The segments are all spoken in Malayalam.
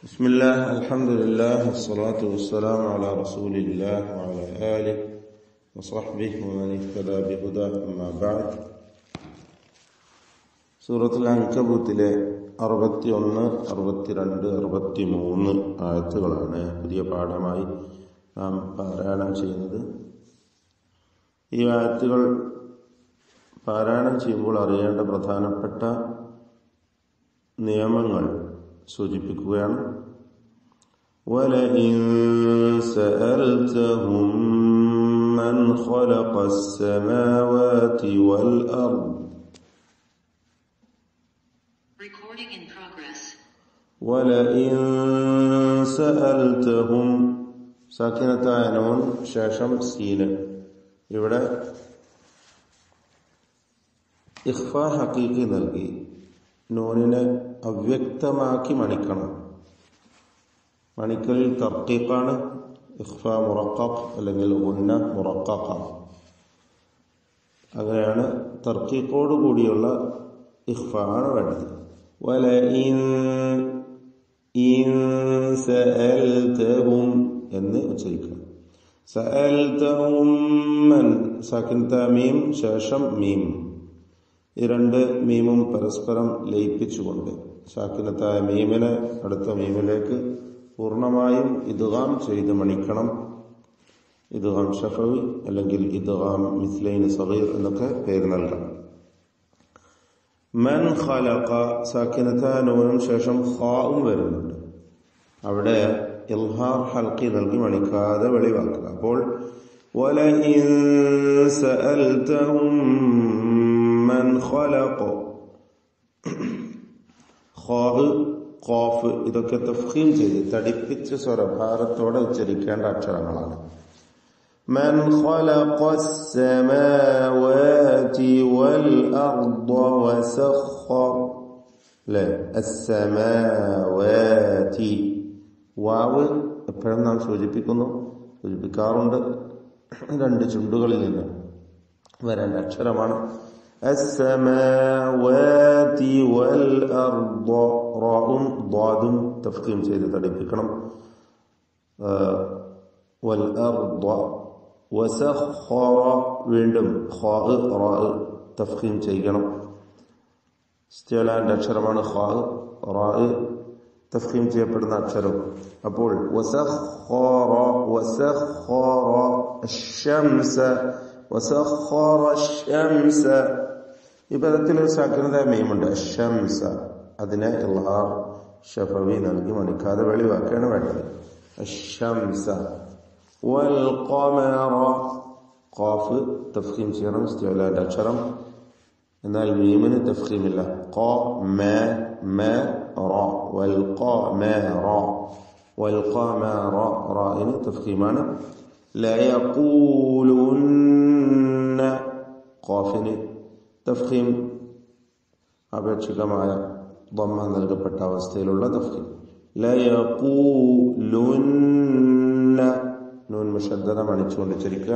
بسم الله الحمد لله والصلاة والسلام على رسول الله وعلى آله وصحبه ومن اهتدى بهداه أما بعد സൂറത്തുൽ അൻകബൂത്തിലെ അറുപത്തി ഒന്ന് അറുപത്തിരണ്ട് അറുപത്തി മൂന്ന് ആയത്തുകളാണ് പുതിയ പാഠമായി നാം പാരായണം ചെയ്യുന്നത് ഈ ആയത്തുകൾ പാരായണം ചെയ്യുമ്പോൾ അറിയേണ്ട പ്രധാനപ്പെട്ട നിയമങ്ങൾ സൂചിപ്പിക്കുകയാണ് ولئن سألتهم من خلق السماوات والأرض Recording in progress. ولئن سألتهم സാക്കിനത്തായ നോൻ ശേഷം സീന് ഇവിടെ ഇഖ്ഫ ഹക്കീക്ക് നൽകി നൂനിനെ അവ്യക്തമാക്കി മണിക്കണം മണിക്കലിൽ തർക്കീക്കാണ് ഇഖ്ഫ മുറക്കഖ് അല്ലെങ്കിൽ ഉന്ന മുറക്കഖ അങ്ങനെയാണ് തർക്കീക്കോട് കൂടിയുള്ള ഇഖ്ഫ ആണ് വേണ്ടത് വലഇൻ ഇൻ സഅൽതഹും എന്ന് ഉച്ചരിക്കണം സഅൽതഹും മൻ സാക്കിൻത മീം ശേഷം മീം ഈ രണ്ട് മീമും പരസ്പരം ലയിപ്പിച്ചുകൊണ്ട് സാക്കിനത്തായ മീമിനെ അടുത്ത മീമിലേക്ക് പൂർണ്ണമായും ഇദ്ഗാം ചെയ്ത് മണിക്കണം ഇദ്ഗാം ഷഫവി അല്ലെങ്കിൽ ഇദ്ഗാം മിസ്ലൈൻ സഗീർ എന്നൊക്കെ പേര് നൽകണം മൻ ഖലഖ സാക്കിനത്തായ നൂനും ശേഷം ഖാവും വരുന്നുണ്ട് അവിടെ ഇൽഹാർ ഹൽക്കി നൽകി മണിക്കാതെ വെളിവാക്കുക അപ്പോൾ وَلَئِن سَأَلْتَهُم മൻ ഖലഖ ഖാഫ് ഖാഫ് ഇതൊക്കെ തഫ്ഖീം ചെയ്ത് തടിപ്പിച്ച് സ്വരഭാരത്തോടെ ഉച്ചരിക്കേണ്ട അക്ഷരങ്ങളാണ് من خلق السماوات والأرض وسخر لا السماوات വാവ് എപ്പോഴും നാം സൂചിപ്പിക്കുന്നു സൂചിപ്പിക്കാറുണ്ട് രണ്ട് ചുണ്ടുകളിൽ നിന്ന് വരേണ്ട അക്ഷരമാണ് السماوات والأرض റാവും ضادും തഫ്ഖീം ചെയ്ത് തടിപ്പിക്കണം والأرض وسخر വീണ്ടും ഖാ റാ തഫ്ഖീം ചെയ്യണം ഇസ്തിലാന്റെ അക്ഷരമാണ് ഖാ റാ തഫ്ഖീം ചെയ്യപ്പെടുന്ന അക്ഷരം അപ്പോൾ وسخر وسخر الشمس وسخر الشمس ഈ പദത്തിൽ ഒരു സാഗ്രത മീമുണ്ട് ഷംസ അതിനെ ഇൽഹാർ ഷഫവി നൽകി മണിക്കാതെ വെളിവാക്കുകയാണ് വേണ്ടത് ഷംസ والقمر ഖാഫ് തഫ്ഖീം ചെയ്യണം ഇസ്തിലാന്റെ അക്ഷരം എന്നാൽ മീമിന് തഫ്ഖീമില്ല ഖ മ മ റ والقمر والقمر റായിന് തഫ്ഖീമാണ് ليقولن ഖാഫിന് തഫ്ഖീം അപേക്ഷികമായ ضമ്മ നൽകപ്പെട്ട അവസ്ഥയിലുള്ള തഫ്ഖീം ലയഖൂലുന്ന നൂൻ മുഷദ്ദദ മണിച്ചുകൊണ്ട് ചരിക്കുക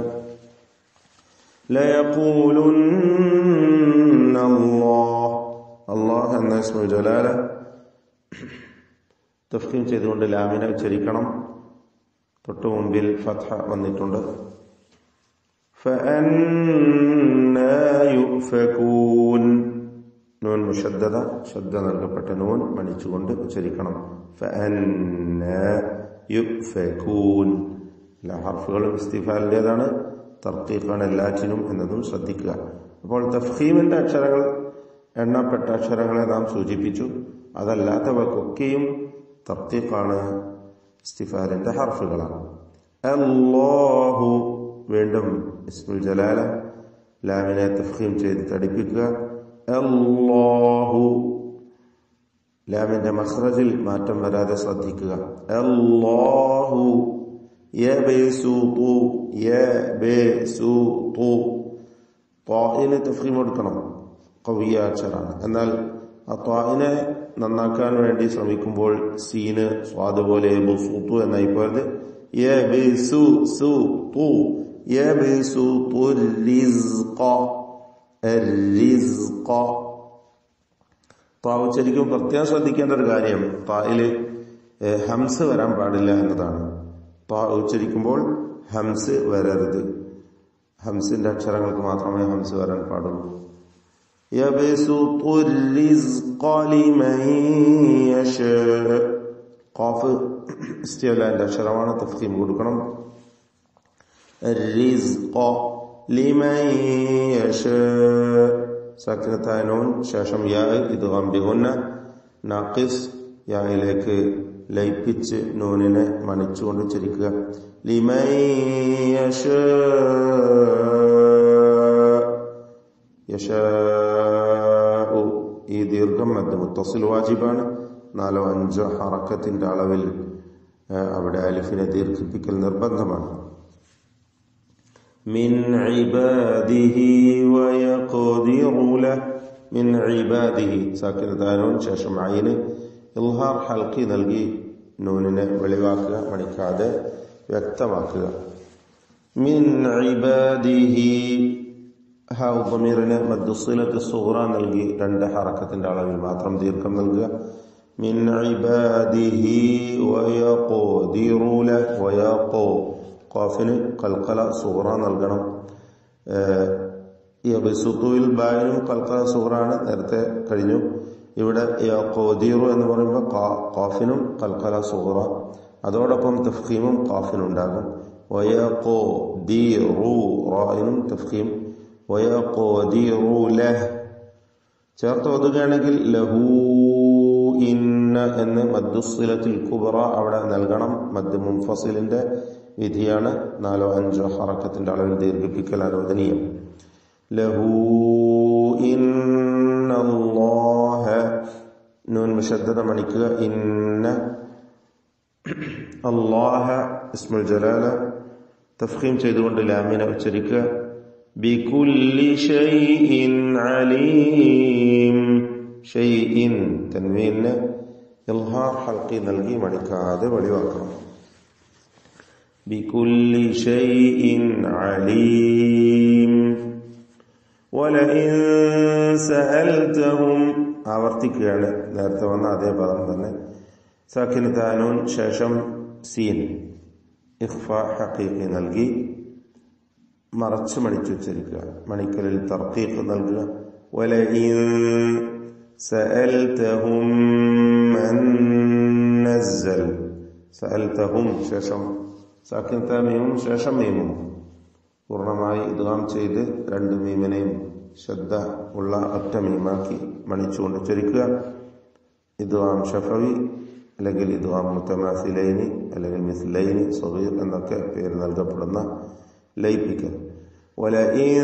ലയഖൂലുന്ന അല്ലാഹ് അല്ലാഹ് എന്ന ഇസ്മു ജലാല തഫ്ഖീം ചെയ്തുകൊണ്ട് ലാമിനെ ഉച്ചരിക്കണം തൊട്ടു മുമ്പിൽ ഫത്ഹ വന്നിട്ടുണ്ട് فأنا يؤفكون നൂൻ മുഷദ്ദത ശബ്ദ നൽകപ്പെട്ട നൂൻ മണിച്ചുകൊണ്ട് ഉച്ചരിക്കണം فأنا يؤفكون എല്ലാ ഹർഫുകളും ഇസ്തിഫാലിൻ്റെതാണ് തർക്കീഖാണ് എല്ലാറ്റിനും എന്നതും ശ്രദ്ധിക്കുക അപ്പോൾ തഫ്ഹീമിന്റെ അക്ഷരങ്ങൾ എണ്ണപ്പെട്ട അക്ഷരങ്ങളെ നാം സൂചിപ്പിച്ചു അതല്ലാത്തവക്കൊക്കെയും തർക്കീഖാണ് ഇസ്തിഫാലിന്റെ ഹർഫുകളാണ് അല്ലാഹു വീണ്ടും ഇസ്മുൽ ജലാല ലാമിനെ തഫ്ഹീം ചെയ്ത് തടിപ്പിക്കുക അല്ലാഹു ലാമിന്റെ മഖ്റജിൽ മാറ്റം വരാതെ ശ്രദ്ധിക്കുക അല്ലാഹു യബസുതു യബസുതു ത്വാഇന് തഫ്ഹീം കൊടുക്കണം കവിയ അക്ഷരാണ് എന്നാൽ ആ ത്വാഇനെ നന്നാക്കാൻ വേണ്ടി ശ്രമിക്കുമ്പോൾ സീന് സ്വാദ് പോലെ ബുസൂത്തു എന്നായി പോയത് യബസു സു തു യബസുതു الرزق الرزق താ ഉച്ചരിക്കും പ്രത്യേകം ശ്രദ്ധിക്കേണ്ട ഒരു കാര്യം തായില് ഏഹ്, ഹംസ് വരാൻ പാടില്ല എന്നതാണ് ത ഉച്ചരിക്കുമ്പോൾ ഹംസ് വരരുത് ഹംസിന്റെ അക്ഷരങ്ങൾക്ക് മാത്രമേ ഹംസ് വരാൻ പാടുള്ളൂ يبسط الرزق لمن يشاء ഖാഫ് ഇസ്തിയലാന്റെ അക്ഷരമാണ് തഫ്ഖീം കൊടുക്കണം الرزق لمن يشاء സാക്കിനത്തായ നൂൻ ശേഷം യാ ഇദ്ഗാം ബിഗുന്ന നാഖിസ് യായിലേക്ക് ലയിപ്പിച്ച് നൂനിനെ മണിച്ചുകൊണ്ട് ഉച്ചരിക്കുക ലിമൻ യശാ യശാഉ ഈ ദീർഘം മധ്യ മുത്തസിൽ വാജിബാണ് നാലോ അഞ്ചോ ഹറക്കത്തിന്റെ അളവിൽ ആ, അവിടെ അലിഫിനെ ദീർഘിപ്പിക്കൽ നിർബന്ധമാണ് മിൻ ഇബാദിഹി വയഖദിറു ലഹ് മിൻ ഇബാദിഹി സാക്കിനത്താനൂൻ ശേഷം അയിന് ഇൽഹാർ ഹൽക്കി നൽകി നൂനിനെ വെളിവാക്കുക മണിക്കാതെ വ്യക്തമാക്കുക മിൻ ഇബാദിഹി ഹാ ഉദ്മീറിന് മദ്ദുസിലത്ത് സുഹറ നൽകി രണ്ട് ഹറക്കത്തിന്റെ അളവിൽ മാത്രം ദീർഘം നൽകുക മിൻ ഇബാദിഹി വയഖദിറു ലഹ് വയഖോ ഖാഫിന് കൽക്കല സുഹറ നൽകണം ഏഹ്, യബിസുത്തുവിൽ ബായിനും കൽക്കല സുഹറാണ് നേരത്തെ കഴിഞ്ഞു ഇവിടെ യഖോദീറു എന്ന് പറയുമ്പോൾ ഖാ- ഖാഫിനും കൽക്കല സുഹറ അതോടൊപ്പം തഫ്ഖീമും ഖാഫിനുണ്ടാകും വയഖോ ദീറു റായിനും തഫ്ഖീം വയഖോദീറു ലഹ് ചേർത്ത് ഒതുകയാണെങ്കിൽ ലഹൂ ഇന്ന എന്ന് മദ്ദുസിലത്തിൽ കുബറ അവിടെ നൽകണം മദ് മുൻഫസിലിന്റെ വിധിയാണ് നാലോ അഞ്ചോ ഹറക്കത്തിന്റെ അളവിൽ ദീർഘിപ്പിക്കൽ അനുവദനീയം ലഹൂ ഇന്നല്ലാഹ നൂൻ മുഷദ്ദത മണിക്കുക ഇന്ന അള്ളാഹ ഇസ്മുൽ ജലാല തഫ്ഖീം ചെയ്തുകൊണ്ട് ലാമിനെ ഉച്ചരിക്കുക ബികുല്ലി ഷൈഇൻ അലീം ഷൈഇൻ തൻവീന് ഇൽഹാർ ഹൽക്കി നൽകി മണിക്കാതെ വെളിവാക്കണം ബികുല്ലി ഷൈഇൻ അലീം വലഇൻ സഅൽതഹും ആവർത്തിക്കുകയാണ് നേരത്തെ വന്ന അതേ പദം തന്നെ സാക്കിന് താനൂൻ ശേഷം സീൻ ഇഖ്ഫ ഹഖീഖി നൽകി മറച്ച് മണിച്ചുച്ചരിക്കുക മണിക്കലിൽ തർക്കീഖ് നൽകുക വലഇൻ സഅൽതഹും മൻ നസ്സൽ സഅൽതഹും ശേഷം സാക്കിൻ താമീമും ശേഷം മീമും പൂർണ്ണമായി ഇദ്ഗാം ചെയ്ത് രണ്ട് മീമിനെയും ശ്രദ്ധ ഉള്ള ഒറ്റ മീമാക്കി മണിച്ചുകൊണ്ട് ചരിക്കുക ഇദ്ഗാം ഷഫവി അല്ലെങ്കിൽ ഇദ്ഗാം മുത്തമാസിലൈനി അല്ലെങ്കിൽ മിസ്ലൈനി സൊഹീർ എന്നൊക്കെ പേര് നൽകപ്പെടുന്ന ലയിപ്പിക്കൽ ولئن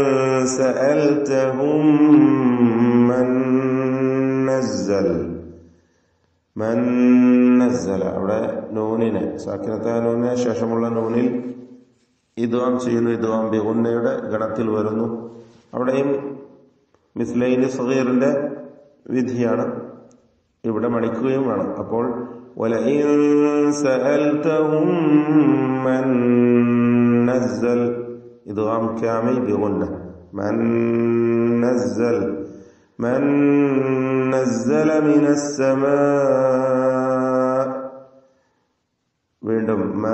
سألتهم من نزل മൻ നസ്സല അവിടെ നൂനിനെ സാക്കിനത്തായ നൂനിന് ശേഷമുള്ള നൂനിൽ ഇദ്വാം ചെയ്യുന്നു ഇദ്വാം ബിഗുന്നയുടെ ഗണത്തിൽ വരുന്നു അവിടെയും മിസ്ലൈന് സഹീറിന്റെ വിധിയാണ് ഇവിടെ മണിക്കുകയും വേണം അപ്പോൾ وَلَئِن سَأَلْتَهُم مَّن نَّزَّلَ إدغام كامل بغنة من نزل من نزل من السماء വീണ്ടും മാ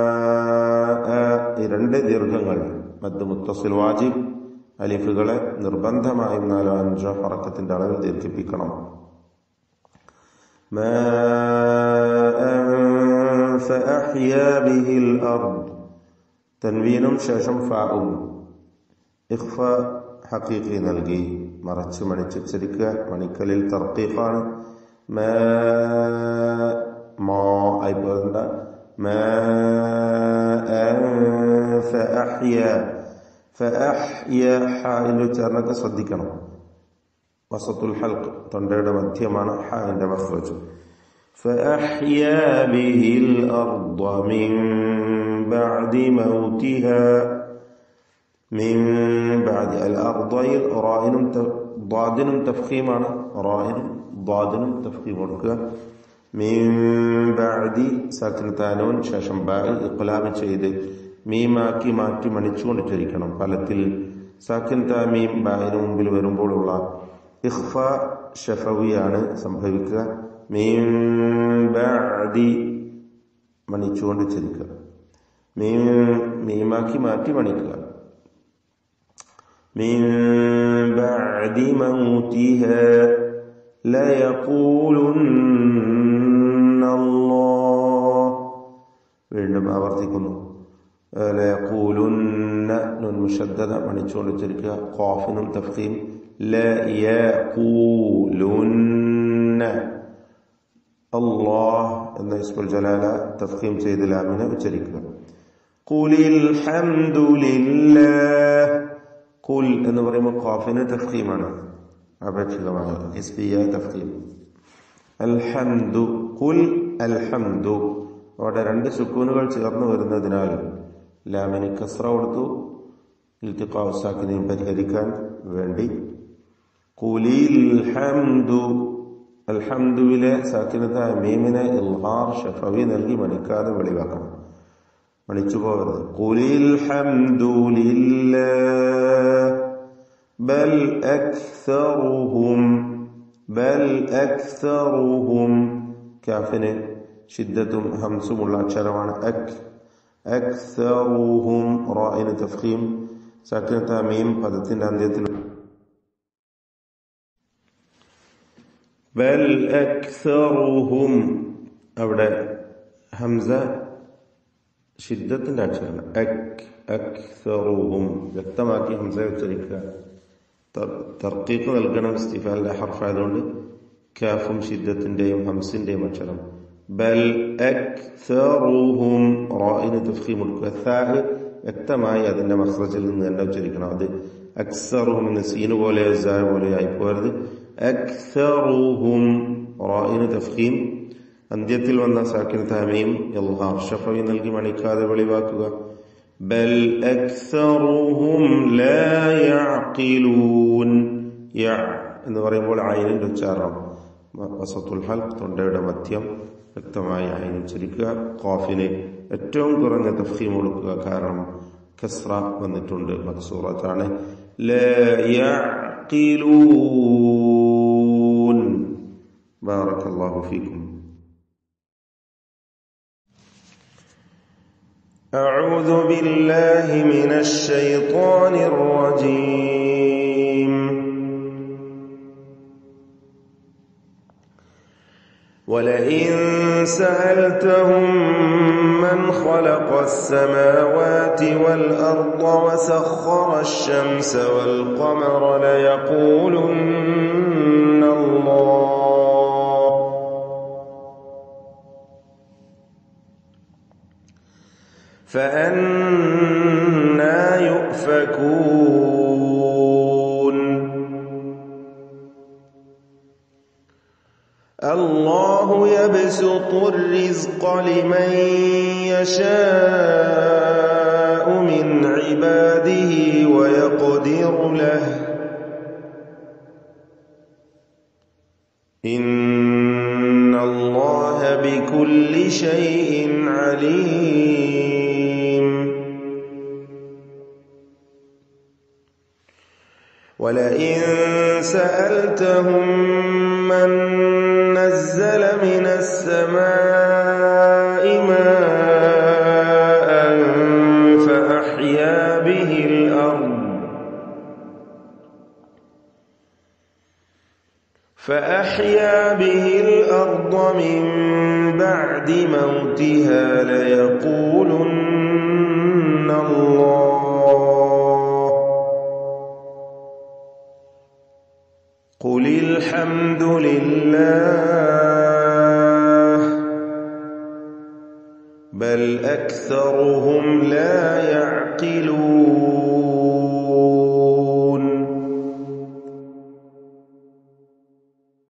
ഈ രണ്ട് ദീർഘങ്ങൾ മദ് മുത്തസിൽ വാജിബ് അലിഫുകളെ നിർബന്ധമായും നാലോ അഞ്ചോ ഹറക്കത്തിന്റെ അളവിൽ ദീർഘിപ്പിക്കണം ماء فأحيا به الأرض തൻവീനും ശേഷം ഫാവും ഇഖ്ഫ ഹക്കീഖി നൽകി മറച്ച് മണിച്ചുച്ചരിക്കുക മണിക്കലിൽ തർക്കീഫാണ് മാ മാ ആയി പോകണ്ട ഹായിന്റെ ഉച്ചാരണത്തെ ശ്രദ്ധിക്കണം വസത്തുൽ ഹൽക്ക് തൊണ്ടയുടെ മധ്യമാണ് ഹായിന്റെ മഹ്റജ് فأحيا به الأرض من بعد موتها من بعد الأرض رائن ضادن تفخيمان رائن ضادن تفخيم കൊടുക്കുക من بعد സാക്കിനത്താനോൻ ശേഷം ബാൽ ഇഖ്ലാബ് ചെയ്ത് മീമാക്കി മാറ്റി മണിച്ചുകൊണ്ട് ചരിക്കണം ഫലത്തിൽ സാക്കിൻ താമീം ബായിന് മുമ്പിൽ വരുമ്പോഴുള്ള ഇഖ്ഫ ഷഫവിയാണ് സംഭവിക്കുക من بعد ബഅദി മണിച്ചുകൊണ്ട് ഉച്ചരിക്കുക മീം മീമാക്കി മാറ്റി മണിക്കുക من بعد موتها ليقولن الله വീണ്ടും ആവർത്തിക്കുന്നു ലയഖൂലുന്ന നുൻ മുഷദ്ദദ മണിച്ചുകൊണ്ട് ഉച്ചരിക്കുക ഖാഫിനും തഫ്ഖീം ലയഖൂലുന്ന അല്ലാഹ് എന്ന ഇസ്മുൽ ജലാല തഫ്ഖീം ചെയ്ത് ലാമിനെ ഉച്ചരിക്കുക ഖുലിൽ ഹംദുലില്ലാഹ് കുൽ എന്ന് പറയുമ്പോൾ ഖാഫിന് തഫ്ഖീമാണ് അപേക്ഷിതമായ ഇസ്ബിയ തഫ്ഖീം അൽഹംദു കുൽ അൽഹംദു അവിടെ രണ്ട് സുക്കൂനുകൾ ചേർന്ന് വരുന്നതിനാൽ ലാമിന് കസ്ര കൊടുത്തു ഇൽത്തിഖാസാക്കിനെയും പരിഹരിക്കാൻ വേണ്ടി കുലിൽ ഹംദു അൽഹംദുവിലെ സാക്കിനത്തായ മീമിനെ ഇൽഹാർ ഷഫവി നൽകി മണിക്കാതെ വെളിവാക്കണം മണിച്ചു പോകരുത് കുലിൽ ബൽ അക്സറുഹും ബൽ അക്സറുഹും കാഫിന് ഷിദ്ദത്തും ഹംസുമുള്ള അക്ഷരമാണ് അക് അക്സറുഹും റായിന് തഫ്ഖീം സാക്കിനത്ത മീം പദത്തിന്റെ അന്ത്യത്തിൽ ബൽ അക്സറുഹും അവിടെ ഹംസ ഷിദ്ദത്തിന്റെ അക്ഷരമാണ് അക് അക്സറുഹും വ്യക്തമാക്കി ഹംസ ഉച്ചരിക്കുക തർക്കീക്ക് നൽകണം ഇസ്തിഫാലിന്റെ ഹർഫായതുകൊണ്ട് കാഫും ഷിദ്ദത്തിന്റെയും ഹംസിന്റെയും അക്ഷരം ബൽ അക്സറുഹും റായിന് തഫ്ഖീം കൊടുക്കുക സാഹ് വ്യക്തമായി അതിന്റെ മഹ്റജിൽ നിന്ന് തന്നെ ഉച്ചരിക്കണം അത് അക്സറുഹും എന്ന് സീന് പോലെ സാഹ് പോലെ ആയി പോകരുത് അക്സറുഹും റായിന് തഫ്ഖീം അന്ത്യത്തിൽ വന്ന സാക്കിൻ താമയും ഇൽഹാർ ഷഫവി നൽകി മണിക്കാതെ വെളിവാക്കുക ബൽ അക്സറുഹും ലാ യഅഖിലൂൻ യ എന്ന് പറയുമ്പോൾ ആയിനിന്റെ ഉച്ചാരണം വസത്തുൽ ഹൽഖ് തൊണ്ടയുടെ മധ്യം വ്യക്തമായി ആയിൻ ഉച്ചരിക്കുക ഖാഫിന് ഏറ്റവും കുറഞ്ഞ തഫ്ഹീം കൊടുക്കുക കാരണം കസ്ര വന്നിട്ടുണ്ട് മക്സൂറത്താണ് ലാ യഅഖിലൂൻ ബാറക്കല്ലാഹു ഫീക്കും أعوذ بالله من الشيطان الرجيم ولئن سألتهم من خلق السماوات والأرض وسخر الشمس والقمر ليقولن الله فأنا يؤفكون الله يبسط الرزق لمن يشاء من عباده ويقدر له إن الله بكل شيء عليم ولئن سألتهم من نزل من السماء ماء فأحيا به الأرض فأحيا به الأرض من بعد موتها ليقولن الله قل الحمد لله بل أكثرهم لا يعقلون